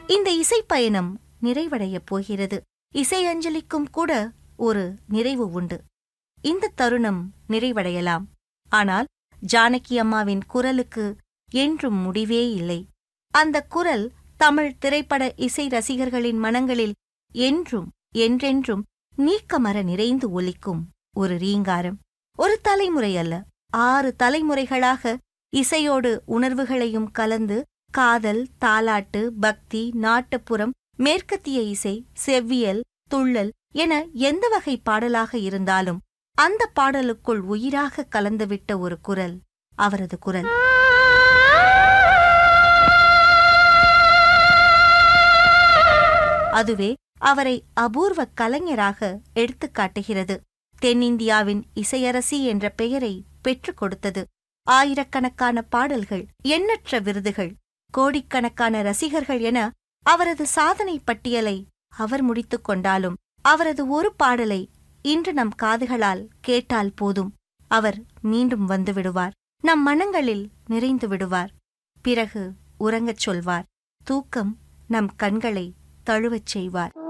இந்த இசை பயணம் நிறைவடையப் போகிறது இசை அஞ்சலிக்கும் கூட ஒரு நிறைவு உண்டு இந்த தருணம் நிறைவடையலாம் ஆனால் ஜானகி அம்மாவின் குரலுக்கு என்றும் முடிவே இல்லை அந்த குரல் தமிழ் திரைப்பட இசை ரசிகர்களின் மனங்களில் என்றும் என்றென்றும் நீக்கமர நிறைந்து ஒலிக்கும் ஒரு ரீங்காரம் ஒரு தலைமுறை அல்ல ஆறு தலைமுறைகளாக இசையோடு உணர்வுகளையும் கலந்து காதல் தாலாட்டு பக்தி நாட்டுப்புறம் மேற்கத்திய இசை செவ்வியல் துள்ளல் என எந்த வகை பாடலாக இருந்தாலும் அந்த பாடலுக்குள் உயிராக கலந்துவிட்ட ஒரு குரல் அவரது குரல் அதுவே அவரை அபூர்வ கலைஞராக எடுத்துக் காட்டுகிறது தென்னிந்தியாவின் இசையரசி என்ற பெயரை பெற்றுக் கொடுத்தது ஆயிரக்கணக்கான பாடல்கள் எண்ணற்ற விருதுகள் கோடிக்கணக்கான ரசிகர்கள் என அவரது சாதனை பட்டியலை அவர் முடித்துக் கொண்டாலும் அவரது ஒரு பாடலை இன்று நம் காதுகளால் கேட்டால் போதும் அவர் மீண்டும் வந்து விடுவார் நம் மனங்களில் நிறைந்து விடுவார் பிறகு உறங்கச் சொல்வார் தூக்கம் நம் கண்களை தழுவச் செய்வார்